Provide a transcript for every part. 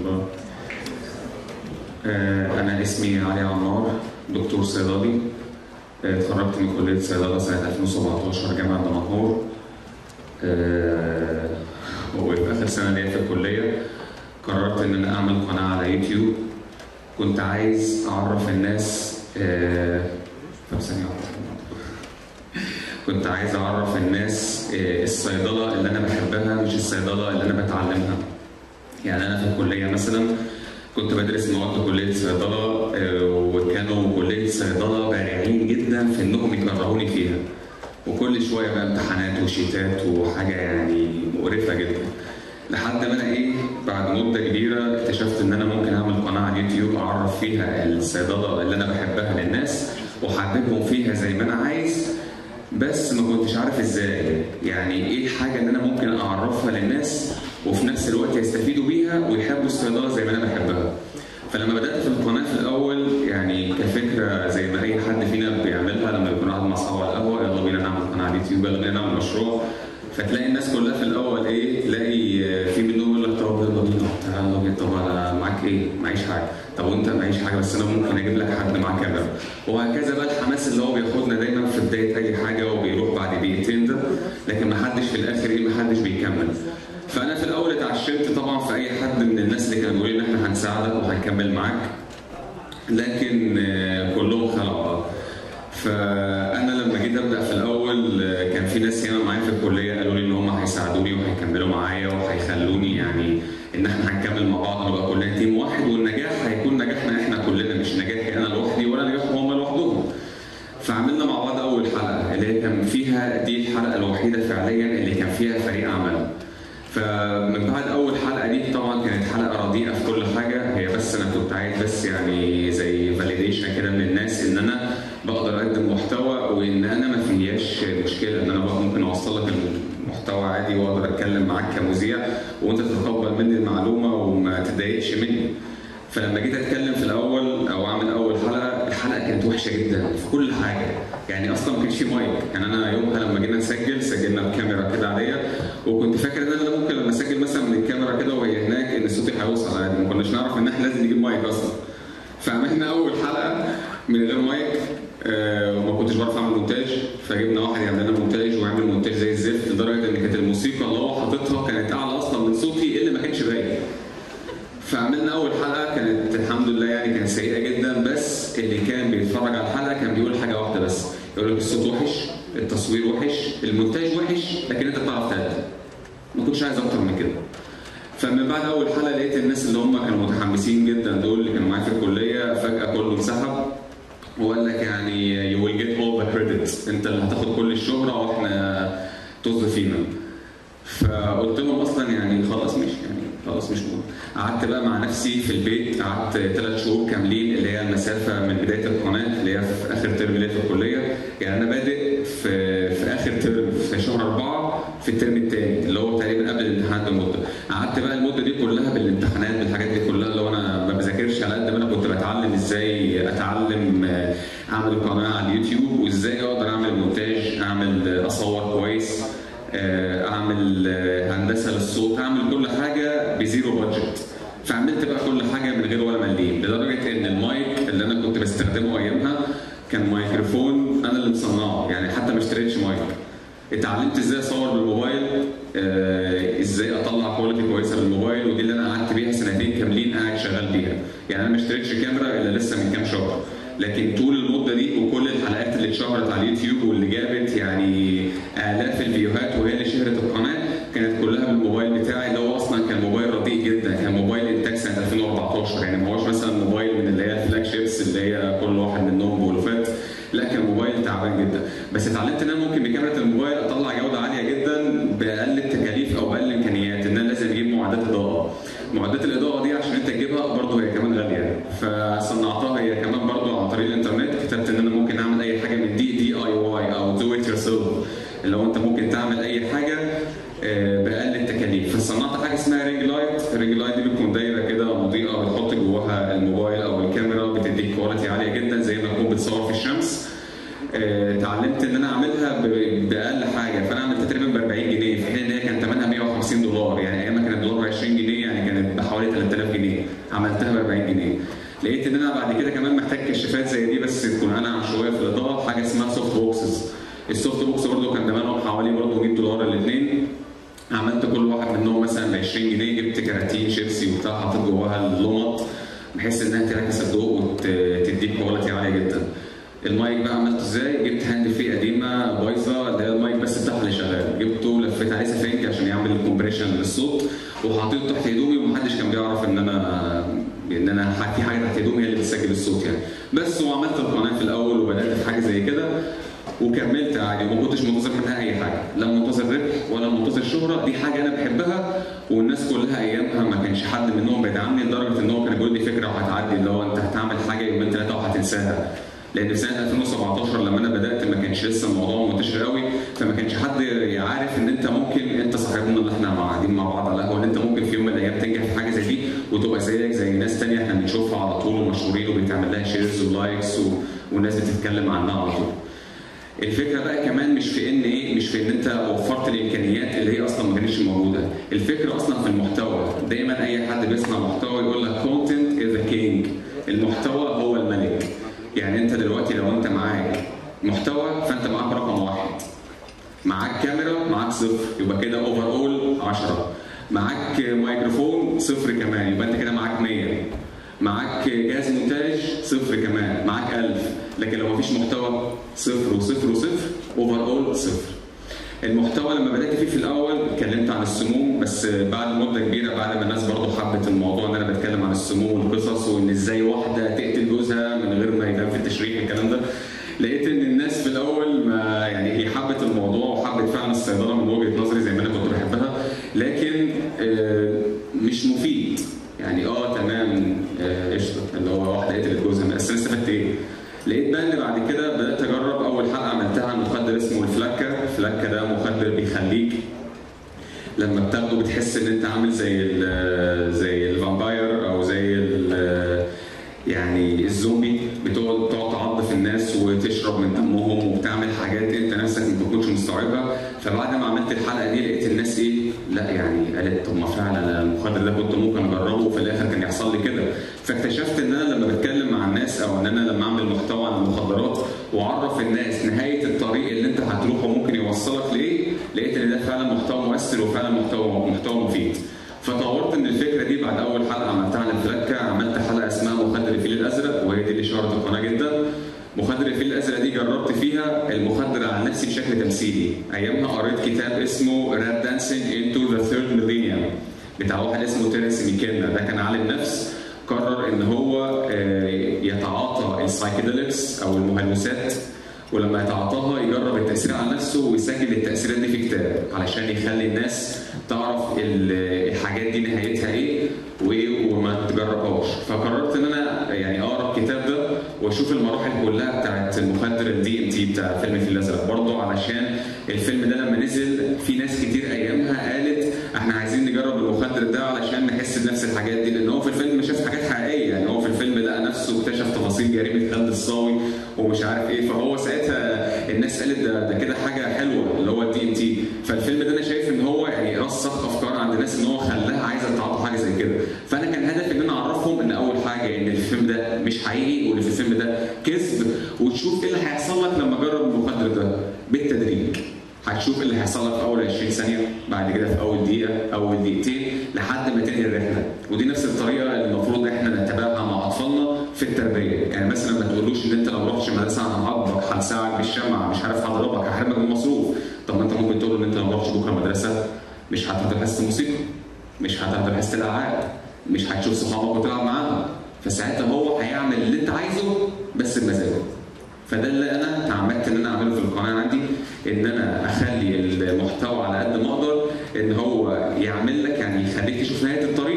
الله آه، أنا اسمي علي عمار دكتور صيدلي آه، اتخرجت من كلية صيدلة سنة 2017 جامعة دمنهور آه، وفي آخر سنة ليا في الكلية قررت إن أنا أعمل قناة على يوتيوب كنت عايز أعرف الناس آه، طب ثانية واحدة. كنت عايز أعرف الناس آه، الصيدلة اللي أنا بحبها مش الصيدلة اللي أنا بتعلمها يعني انا في الكليه مثلا كنت بدرس مواد كليه صيدله آه، وكانوا كليه صيدله بارعين جدا في انهم يكرهوني فيها وكل شويه بقى امتحانات وشيتات وحاجه يعني مقرفه جدا لحد ما انا ايه بعد مده كبيره اكتشفت ان انا ممكن اعمل قناه على اليوتيوب اعرف فيها الصيدله اللي انا بحبها للناس واحببهم فيها زي ما انا عايز بس ما كنتش عارف ازاي يعني ايه الحاجه اللي انا ممكن اعرفها للناس وفي نفس الوقت يستفيدوا بيها ويحبوا الصيدله زي ما انا بحبها فلما بدات في القناه في الاول يعني كفكره زي ما اي حد فينا بيعملها لما يكون قاعد مع اصحابه على القهوه يلا بينا نعمل قناه على اليوتيوب يلا بينا نعمل مشروع فتلاقي الناس كلها في الاول ايه تلاقي في منهم يقول لك طب يلا بينا يلا بينا طب انا معاك ايه؟ معيش حاجه طب وانت معيش حاجه بس انا ممكن اجيب لك حد معاه كاميرا وهكذا بقى الحماس اللي هو بياخدنا دايما في بدايه اي حاجه وبيروح بعد دقيقتين ده لكن ما حدش في الاخر ايه ما حدش بيكمل فانا في الاول اتعشمت طبعا في اي حد من الناس اللي كانوا بيقولوا لي ان احنا هنساعدك وهنكمل معاك لكن آه، كلهم خلعوا بقى فانا لما جيت ابدا في الاول آه، كان في ناس هنا معايا في الكليه قالوا لي ان هم هيساعدوني وهيكملوا معايا وهيخلوني يعني ان احنا هنكمل مع بعض نبقى كلنا تيم واحد والنجاح هيكون نجاحنا احنا كلنا مش نجاحي انا لوحدي ولا نجاحهم هم لوحدهم فعملنا مع بعض اول حلقه اللي هي كان فيها دي الحلقه الوحيده فعليا اللي كان فيها فريق عمل فمن بعد اول حلقه دي طبعا كانت حلقه رديئه في كل حاجه هي بس انا كنت عايز بس يعني زي فاليديشن كده من الناس ان انا بقدر اقدم محتوى وان انا ما فيهاش مشكله ان انا بقى ممكن اوصل لك المحتوى عادي واقدر اتكلم معاك كمذيع وانت تتقبل مني المعلومه وما تتضايقش مني فلما جيت اتكلم في الاول او اعمل اول حلقه الحلقه كانت وحشه جدا في كل حاجه يعني اصلا ما كانش في مايك يعني انا يومها لما جينا نسجل سجلنا بكاميرا كده عاديه وكنت فاكر ان انا ممكن لما اسجل مثلا من الكاميرا كده وهي هناك ان صوتي هيوصل عادي ما كناش نعرف ان احنا لازم نجيب مايك اصلا فعملنا اول حلقه من غير مايك آه، وما كنتش بعرف اعمل مونتاج فجبنا واحد يعمل لنا مونتاج ويعمل مونتاج زي الزفت لدرجه ان كانت الموسيقى اللي هو حاططها كانت اعلى اصلا من صوتي اللي ما كانش باين فعملنا اول حلقه كانت الحمد لله يعني كانت سيئه جدا بس اللي كان بيتفرج على الحلقه كان بيقول حاجه واحده بس يقول لك الصوت وحش التصوير وحش المونتاج وحش لكن انت بتعرف تقدم ما كنتش عايز اكتر من كده فمن بعد اول حلقه لقيت الناس اللي هم كانوا متحمسين جدا دول اللي كانوا معايا في الكليه فجاه كله انسحب وقال لك يعني you will get all the credit انت اللي هتاخد كل الشهره واحنا طز فينا فقلت لهم اصلا يعني خلاص مش يعني خلاص مش مهم قعدت بقى مع نفسي في البيت قعدت ثلاث شهور كاملين اللي هي المسافه من بدايه القناه اللي هي في اخر ترم ليا في الكليه يعني انا بادئ في في اخر ترم في شهر اربعه في الترم الثاني اللي هو تقريبا قبل الامتحانات بمده قعدت بقى المده دي كلها بالامتحانات بالحاجات دي كلها اللي هو انا ما بذاكرش على قد ما انا كنت بتعلم ازاي اتعلم آه، اعمل قناه على اليوتيوب وازاي اقدر اعمل مونتاج اعمل اصور كويس آه، اعمل آه، هندسه للصوت اعمل كل حاجه بزيرو بادجت فعملت بقى كل حاجه من غير ولا مليم لدرجه ان المايك اللي انا كنت بستخدمه ايامها كان مايكروفون انا اللي مصنعه يعني حتى ما اشتريتش مايك اتعلمت ازاي اصور بالموبايل آه، ازاي اطلع كواليتي كويسه بالموبايل ودي اللي انا قعدت بيها سنتين كاملين قاعد شغال بيها يعني انا ما اشتريتش كاميرا الا لسه من كام شهر لكن طول المده دي وكل الحلقات اللي اتشهرت على اليوتيوب واللي جابت يعني الاف الفيديوهات وهي اللي شهرت القناه كانت كلها بالموبايل بتاعي اللي هو اصلا كان موبايل رديء جدا كان موبايل انتاج سنه 2014 يعني ما هوش مثلا موبايل من اللي هي الفلاج شيبس اللي هي كل واحد منهم بولوفات لا كان موبايل تعبان جدا بس اتعلمت ان انا ممكن بكاميرا الموبايل اطلع جوده عاليه جدا باقل التكاليف او باقل الامكانيات ان انا لازم اجيب معدات اضاءه معدات الاضاءه دي عشان انت تجيبها برضه هي كمان غاليه فصنعتها هي كمان برضه عن طريق الانترنت كتبت ان انا ممكن اعمل اي حاجه من دي دي اي واي او دو ات يور سيلف اللي هو انت ممكن تعمل اي حاجه آه، باقل التكاليف فصنعت حاجه اسمها رينج لايت الرينج لايت دي بتكون دايره كده مضيئه بتحط جواها الموبايل او الكاميرا بتديك كواليتي عاليه جدا زي ما تكون بتصور في الشمس آه، اتعلمت ان انا اعملها ب- باقل حاجه فانا عملتها تقريبا ب 40 جنيه في حين ان هي كان ثمنها 150 دولار يعني ايام ما كان الدولار ب 20 جنيه يعني كانت بحوالي 3000 جنيه جنيه عملتها ب 40 جنيه لقيت ان انا بعد كده كمان محتاج كشافات زي دي بس تكون انا شويه في الاضاءه حاجه اسمها سوفت بوكسز السوفت بوكس برضه كان زمانهم حوالي برضه 100 دولار الاثنين عملت كل واحد منهم مثلا ب 20 جنيه جبت كراتين شيبسي وبتاع حطيت جواها اللمط بحيث انها تعكس الضوء وتديك كواليتي عاليه جدا. المايك بقى عملته ازاي؟ جبت هاند فري قديمه بايظه اللي هي المايك بس بتاعها اللي شغال، جبته لفيت عليه سفنج عشان يعمل الكومبريشن للصوت وحطيته تحت هدومي ومحدش كان بيعرف ان انا ان انا في حاجه تحت هدومي هي اللي بتسجل الصوت يعني. بس وعملت القناه في الاول وبدات في حاجه زي كده وكملت عادي وما كنتش منتظر منها اي حاجه لا منتظر ربح ولا منتظر شهره دي حاجه انا بحبها والناس كلها ايامها ما كانش حد منهم بيدعمني لدرجه ان هو كان بيقول لي فكره وهتعدي اللي هو انت هتعمل حاجه يومين ثلاثه وهتنساها لان في سنه 2017 لما انا بدات ما كانش لسه الموضوع منتشر قوي فما كانش حد عارف ان انت ممكن انت صاحبنا اللي احنا قاعدين مع بعض على القهوه ان انت ممكن في يوم من الايام تنجح في حاجه زي دي وتبقى زيك زي ناس تانية احنا بنشوفها على طول ومشهورين وبيتعمل لها شيرز ولايكس و... والناس بتتكلم عنها على طول. الفكره بقى كمان مش في ان ايه مش في ان انت وفرت الامكانيات اللي هي اصلا ما كانتش موجوده الفكره اصلا في المحتوى دايما اي حد بيسمع محتوى يقول لك كونتنت از ذا كينج المحتوى هو الملك يعني انت دلوقتي لو انت معاك محتوى فانت معاك رقم واحد معاك كاميرا معاك صفر يبقى كده اوفر اول 10 معاك ميكروفون صفر كمان يبقى انت كده معاك 100 معاك جهاز مونتاج صفر كمان معاك 1000 لكن لو مفيش محتوى صفر وصفر وصفر اوفر اول صفر المحتوى لما بدات فيه في الاول اتكلمت عن السموم بس بعد مده كبيره بعد ما الناس برضه حبت الموضوع ان انا بتكلم عن السموم والقصص وان ازاي واحده تقتل جوزها من غير ما يبان في التشريح الكلام ده لقيت ان الناس في الاول ما يعني هي حبت الموضوع وحبت فعلا الصيدله من وجهه نظري زي ما انا كنت بحبها لكن آه مش مفيد يعني اه تمام قشطه آه اللي هو واحده قتلت جوزها بس انا استفدت ايه؟ لقيت بقى ان بعد كده بدات اجرب اول حلقه عملتها عن مخدر اسمه الفلاكه، الفلاكه ده مخدر بيخليك لما بتاخده بتحس ان انت عامل زي ال زي الفامباير او زي ال يعني الزومبي بتقعد تقعد تعض في الناس وتشرب من دمهم وبتعمل حاجات انت نفسك ما كنتش مستوعبها فبعد ما عملت الحلقه دي لقيت الناس ايه لا يعني قالت طب ما فعلا انا المخدر ده كنت ممكن اجربه وفي الاخر كان يحصل لي كده فاكتشفت ان انا لما بتكلم مع الناس او ان انا لما اعمل محتوى عن المخدرات واعرف الناس نهايه الطريق اللي انت هتروحه ممكن يوصلك لايه لقيت ان ده فعلا محتوى مؤثر وفعلا محتوى محتوى مفيد فطورت من الفكره دي بعد اول حلقه عملتها عن الفلكه عملت حلقه اسمها مخدر الفيل الازرق وهي دي اللي شهرت القناه جدا مخدر الفيل الازرق دي جربت فيها المخدر على نفسي بشكل تمثيلي ايامها قريت كتاب اسمه راب دانسينج انتو ذا ثيرد ميلينيوم بتاع واحد اسمه تيرنس ميكينا ده كان عالم نفس قرر ان هو يتعاطى السايكيدلكس او المهلوسات ولما يتعاطاها يجرب التاثير على نفسه ويسجل التاثيرات دي في كتاب علشان يخلي الناس تعرف الحاجات دي نهايتها ايه وايه وما تجربهاش فقررت ان انا يعني اقرا الكتاب ده واشوف المراحل كلها بتاعت المخدر الدي ام تي بتاع فيلم الفيل الازرق برضه علشان الفيلم ده لما نزل في ناس كتير ايامها قالت احنا عايزين نجرب المخدر ده علشان نحس بنفس الحاجات دي لان هو في الفيلم شاف حاجات حقيقيه يعني هو في الفيلم لقى نفسه اكتشف تفاصيل جريمه خالد الصاوي ومش عارف ايه فهو ساعتها الناس قالت ده ده كده حاجه حلوه اللي هو الدي ام تي فالفيلم ده انا شايف ان هو يعني رسخ افكار عند الناس ان هو خلاها عايزه تتعاطى حاجه زي كده فانا كان هدفي ان انا اعرفهم ان اول حاجه ان الفيلم ده مش حقيقي واللي في الفيلم ده كذب وتشوف ايه اللي هيحصل لك لما تجرب المخدر ده بالتدريج هتشوف اللي هيحصل لك في اول 20 ثانيه بعد كده في اول دقيقه اول دقيقتين لحد ما تنهي الرحله ودي نفس الطريقه اللي المفروض احنا نتبعها مع اطفالنا في التربيه يعني مثلا ما تقولوش ان انت لو رحتش المدرسه هنعاقبك هنساعدك بالشمعه مش عارف هضربك هحرمك من المصروف طب ما انت ممكن تقول ان انت لو ما رحتش بكره المدرسه مش هتحضر حصه الموسيقى مش هتحضر حصه الالعاب مش هتشوف صحابك وتلعب معاهم فساعتها هو هيعمل اللي انت عايزه بس بمزاجه فده اللي انا تعمدت ان انا اعمله في القناه عندي ان انا اخلي المحتوى على قد ما اقدر ان هو يعمل لك يعني يخليك تشوف نهايه الطريق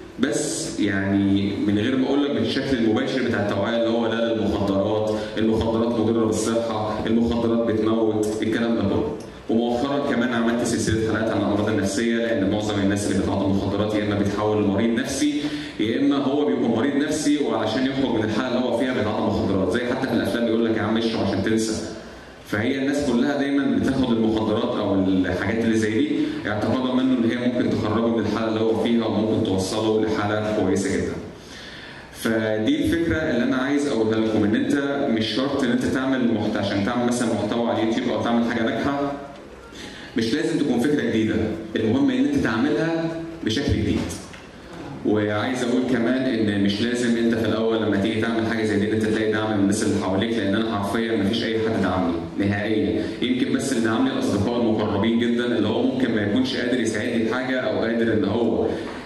بس يعني من غير ما اقول لك بالشكل المباشر بتاع التوعيه اللي هو لا للمخدرات، المخدرات مضره بالصحه، المخدرات بتموت، الكلام ده كله. ومؤخرا كمان عملت سلسله حلقات عن الامراض النفسيه لان معظم الناس اللي بتتعاطى مخدرات يا اما بيتحول لمريض نفسي يا اما هو بيكون مريض نفسي وعلشان يخرج من الحاله اللي هو فيها بيتعاطى مخدرات زي حتى في الافلام بيقول لك يا عم اشرب عشان تنسى فهي الناس كلها دايما بتاخد المخدرات او الحاجات اللي زي دي اعتقادا منه ان هي ممكن تخرجه من الحاله اللي هو فيها وممكن توصله لحاله حاله كويسه جدا فدي الفكره اللي انا عايز اقولها لكم ان انت مش شرط ان انت تعمل محتوى عشان تعمل مثلا محتوى على اليوتيوب او تعمل حاجه ناجحه مش لازم تكون فكره جديده المهم ان انت تعملها بشكل جديد وعايز اقول كمان ان مش لازم انت في الاول لما تيجي تعمل حاجه زي دي انت تلاقي دعم من الناس اللي حواليك لان انا حرفيا ما فيش اي حد دعمني نهائيا يمكن بس اللي دعمني الاصدقاء المقربين جدا اللي هو ممكن ما يكونش قادر يساعدني في حاجه او قادر ان هو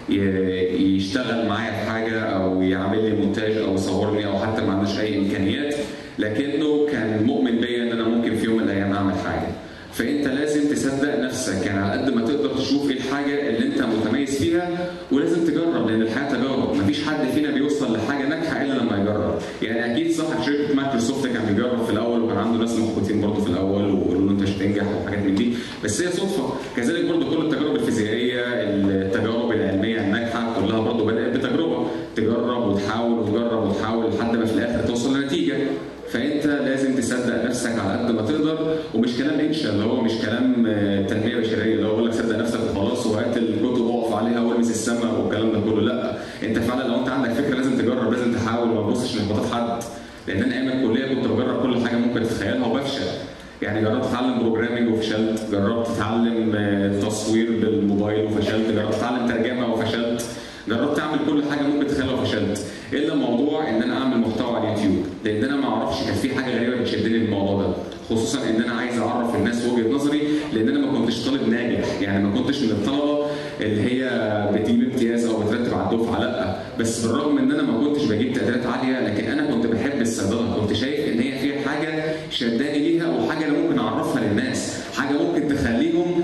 ي- يشتغل معايا في حاجه او يعمل لي مونتاج او يصورني او حتى ما عندوش اي امكانيات لكنه كان مؤمن بيا ان انا ممكن في يوم من الايام اعمل حاجه فانت لازم تصدق نفسك يعني على قد ما تقدر تشوف ايه الحاجه اللي انت متميز فيها ولازم تجرب لان الحياه تجارب مفيش حد فينا بيوصل لحاجه ناجحه الا لما يجرب يعني اكيد صاحب شركه مايكروسوفت كان بيجرب في الاول وكان عنده ناس محبطين برضه في الاول ويقولوا له انت مش هتنجح وحاجات من دي بس هي صدفه كذلك برضه كل التجارب الفيزيائيه التجارب العلميه الناجحه كلها برضه بدات بتجربه تجرب وتحاول وتجرب وتحاول لحد ما في الاخر توصل لنتيجه فانت لازم تصدق نفسك على قد ما تقدر ومش كلام انشا اللي هو مش كلام آه، تنميه بشريه اللي هو بيقول لك صدق نفسك وخلاص وهات الكتب اقف عليها والمس السماء والكلام ده كله لا انت فعلا لو انت عندك فكره لازم تجرب لازم تحاول وما تبصش لخبطات حد لان انا ايام الكليه كنت بجرب كل حاجه ممكن تتخيلها وبفشل يعني جربت اتعلم بروجرامنج وفشلت جربت اتعلم آه، تصوير بالموبايل وفشلت جربت اتعلم ترجمه وفشلت جربت اعمل كل حاجه ممكن تتخيلها وفشلت الا موضوع ان انا اعمل محتوى على اليوتيوب لان انا ما اعرفش كان في حاجه غريبه بتشدني للموضوع ده خصوصا ان انا عايز اعرف الناس وجهه نظري لان انا ما كنتش طالب ناجح يعني ما كنتش من الطلبه اللي هي بتجيب امتياز او بترتب على الدفعه لا بس بالرغم ان انا ما كنتش بجيب تقديرات عاليه لكن انا كنت بحب الصيدله كنت شايف ان هي فيها حاجه شداني ليها وحاجه انا ممكن اعرفها للناس حاجه ممكن تخليهم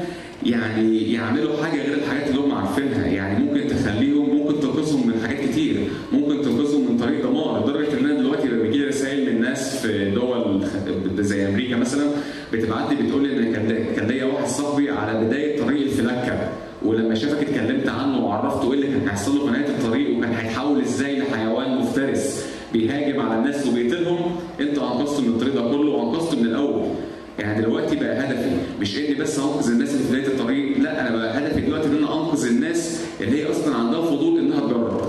يعني يعملوا حاجه غير الحاجات اللي هم عارفينها يعني ممكن تخليهم ممكن تنقذهم من حاجات كتير ممكن تنقذهم من طريق دمار لدرجه ان انا دلوقتي بيجي لي رسائل من ناس في دول خ- زي امريكا مثلا بتبعت لي بتقول لي ان كان كان ليا واحد صاحبي على بدايه طريق الفلكه ولما شافك اتكلمت عنه وعرفته ايه اللي كان هيحصل له في نهايه الطريق وكان هيتحول ازاي لحيوان مفترس بيهاجم على الناس وبيقتلهم انت انقذته من الطريق ده كله وانقذته من الاول يعني دلوقتي بقى هدفي مش اني بس انقذ الناس اللي في بدايه الطريق لا انا بقى هدفي دلوقتي ان انا انقذ الناس اللي هي اصلا عندها فضول انها تجرب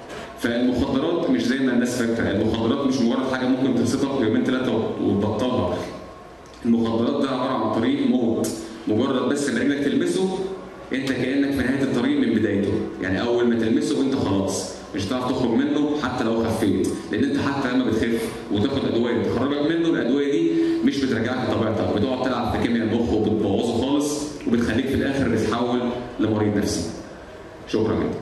فالمخدرات مش زي ما الناس فاكره المخدرات مش مجرد حاجه ممكن تبسطك يومين ثلاثه وتبطلها المخدرات ده عباره عن طريق موت مجرد بس ان رجلك تلمسه انت كانك في نهايه الطريق من بدايته يعني اول ما تلمسه انت خلاص مش هتعرف تخرج منه حتى لو خفيت لان انت حتى لما بتخف وتاخد ادويه تخرجك منه الادويه دي مش بترجعك لطبيعتك بتقعد تلعب في كيمياء المخ وبتبوظه خالص وبتخليك في الاخر تتحول لمريض نفسي شكرا جدا